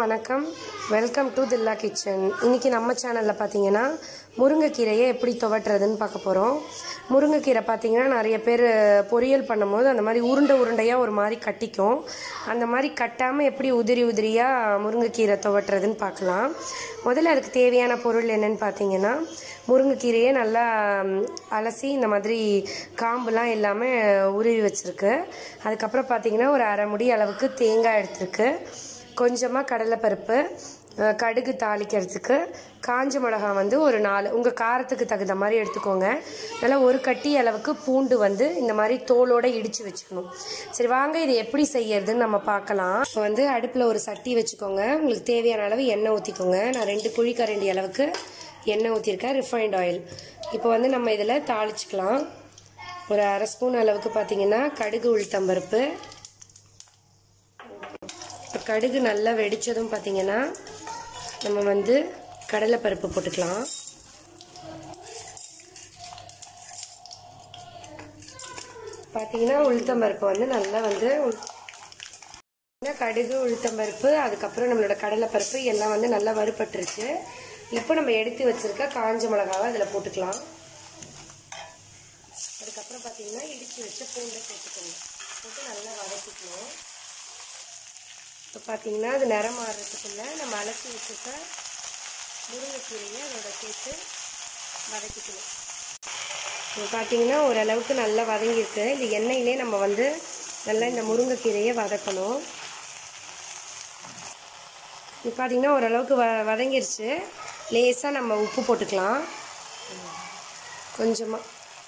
வணக்கம் welcome to தில்லா kitchen இன்னைக்கு நம்ம சேனலில் பார்த்தீங்கன்னா முருங்கைக்கீரையை எப்படி துவட்டுறதுன்னு பார்க்க போகிறோம் முருங்கைக்கீரை பார்த்தீங்கன்னா நிறைய பேர் பொரியல் பண்ணும்போது அந்த மாதிரி உருண்டை உருண்டையாக ஒரு மாதிரி கட்டிக்கும் அந்த மாதிரி கட்டாமல் எப்படி உதிரி உதிரியாக முருங்கைக்கீரை துவட்டுறதுன்னு பார்க்கலாம் முதல்ல அதுக்கு தேவையான பொருள் என்னன்னு பார்த்தீங்கன்னா முருங்கைக்கீரையை நல்லா ம், அலசி இந்த மாதிரி காம்புலாம் எல்லாமே உருவி வச்சுருக்கு அதுக்கப்புறம் பார்த்தீங்கன்னா ஒரு அரை முடி அளவுக்கு தேங்காய் எடுத்திருக்கு கொஞ்சமாக கடலைப்பருப்பு அஹ், கடுகு தாளிக்கிறதுக்கு காஞ்ச மிளகா வந்து ஒரு நாலு உங்கள் காரத்துக்கு தகுந்த மாதிரி எடுத்துக்கோங்க நல்லா ஒரு கட்டி அளவுக்கு பூண்டு வந்து இந்த மாதிரி தோலோட இடித்து வச்சுக்கணும் சரி வாங்க இது எப்படி செய்யறதுன்னு நம்ம பார்க்கலாம் இப்போ வந்து அடுப்பில் ஒரு சட்டி வச்சுக்கோங்க உங்களுக்கு தேவையான அளவு எண்ணெய் ஊற்றிக்கோங்க நான் ரெண்டு குழிக்கரண்டி அளவுக்கு எண்ணெய் ஊற்றிருக்கேன் ரிஃபைண்ட் ஆயில் இப்போ வந்து நம்ம இதில் தாளிச்சுக்கலாம் ஒரு அரை ஸ்பூன் அளவுக்கு பார்த்தீங்கன்னா கடுகு உளுத்தம்பருப்பு இப்போ கடுகு நல்லா வெடிச்சதும் பார்த்தீங்கன்னா நம்ம வந்து கடலைப்பருப்பு போட்டுக்கலாம் பார்த்தீங்கன்னா உளுத்தம்பருப்பு வந்து நல்லா வந்து உள்- கடுகு உளுத்தம்பருப்பு அதுக்கப்புறம் நம்மளோட கடலைப்பருப்பு எல்லாம் வந்து நல்லா வறுபட்டுருச்சு இப்போ நம்ம எடுத்து வச்சிருக்க காஞ்ச மிளகாவை அதில் போட்டுக்கலாம் அதுக்கப்புறம் பார்த்தீங்கன்னா இடித்து வச்ச பூண்டை சேர்த்துக்கணும் போட்டு நல்லா வதக்கிக்கணும் இப்போ பார்த்தீங்கன்னா அது நிறம் மாறுறதுக்குள்ள நம்ம அலசி வச்சுருக்க முருங்கைக்கீரையை அதோட சேர்த்து வதக்கிக்கணும் இப்போ பார்த்தீங்கன்னா ஓரளவுக்கு நல்லா வதங்கியிருக்கு இந்த எண்ணெயிலே நம்ம வந்து நல்லா இந்த முருங்கைக்கீரையை வதக்கணும் இப்போ பார்த்தீங்கன்னா ஓரளவுக்கு வ வதங்கிருச்சு லேசாக நம்ம உப்பு போட்டுக்கலாம் கொஞ்சமாக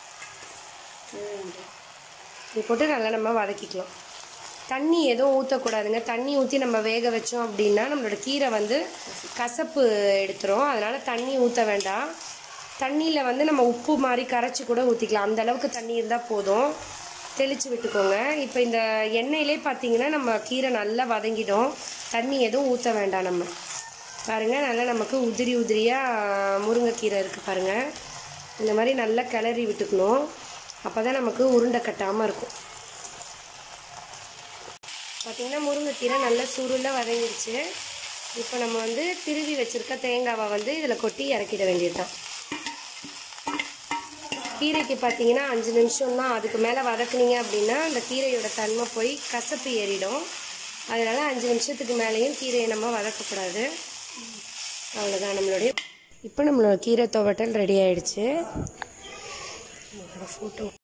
இது போட்டு நல்லா நம்ம வதக்கிக்கலாம் தண்ணி எதுவும் ஊற்றக்கூடாதுங்க தண்ணி ஊற்றி நம்ம வேக வச்சோம் அப்படின்னா நம்மளோட கீரை வந்து கசப்பு எடுத்துரும் அதனால் தண்ணி ஊற்ற வேண்டாம் தண்ணியில் வந்து நம்ம உப்பு மாதிரி கரைச்சி கூட ஊற்றிக்கலாம் அந்த அளவுக்கு தண்ணி இருந்தால் போதும் தெளித்து விட்டுக்கோங்க இப்போ இந்த எண்ணெயிலே பார்த்தீங்கன்னா நம்ம கீரை நல்லா வதங்கிடும் தண்ணி எதுவும் ஊற்ற வேண்டாம் நம்ம பாருங்கள் நல்லா நமக்கு உதிரி உதிரியாக முருங்கைக்கீரை இருக்குது பாருங்கள் இந்த மாதிரி நல்லா கிளறி விட்டுக்கணும் அப்போ தான் நமக்கு உருண்டை கட்டாமல் இருக்கும் பார்த்திங்கன்னா முருங்கைக்கீரை நல்லா சுருள வதங்கிடுச்சு இப்போ நம்ம வந்து திருவி வச்சுருக்க தேங்காவை வந்து இதில் கொட்டி இறக்கிட வேண்டியதுதான் கீரைக்கு பார்த்தீங்கன்னா அஞ்சு நிமிஷம் தான் அதுக்கு மேலே வதக்குனீங்க அப்படின்னா அந்த கீரையோட தன்மை போய் கசப்பு ஏறிடும் அதனால அஞ்சு நிமிஷத்துக்கு மேலேயும் கீரையை நம்ம வதக்கக்கூடாது அவ்வளோதான் நம்மளுடைய இப்போ நம்மளோட கீரை துவட்டல் ரெடி ஆயிடுச்சு ஃபோட்டோ